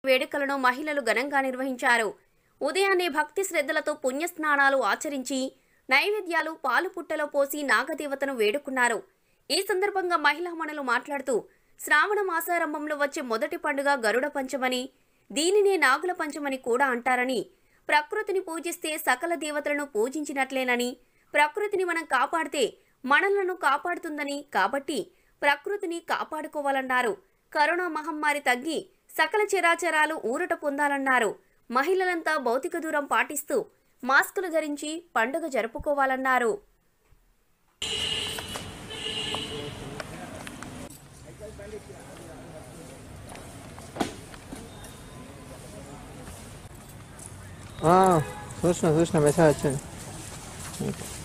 వేడుకలను మహిళలు ఘనంగా నిర్వహించారు ఉదయాన్నే భక్తి శ్రద్ధలతో పుణ్యస్నానాలు ఆచరించి నైవేద్యాలు పాలు పుట్టలో పోసి నాగదేవతను వేడుకున్నారు ఈ సందర్భంగా మహిళా మణులు మాట్లాడుతూ శ్రావణ మాసారంభంలో వచ్చే మొదటి పండుగ గరుడ పంచమని దీనినే నాగుల పంచమని కూడా అంటారని ప్రకృతిని పూజిస్తే సకల దేవతలను పూజించినట్లేనని ప్రకృతిని మనం కాపాడితే మనలను కాపాడుతుందని కాబట్టి ప్రకృతిని కాపాడుకోవాలన్నారు కరోనా మహమ్మారి తగ్గి సకల చరాచరాలు ఊరట పొందాలన్నారు మహిళలంతా భౌతిక దూరం పాటిస్తూ మాస్కులు ధరించి పండుగ జరుపుకోవాలన్నారు ఆ, చూసిన చూసిన మెసేజ్ వచ్చింది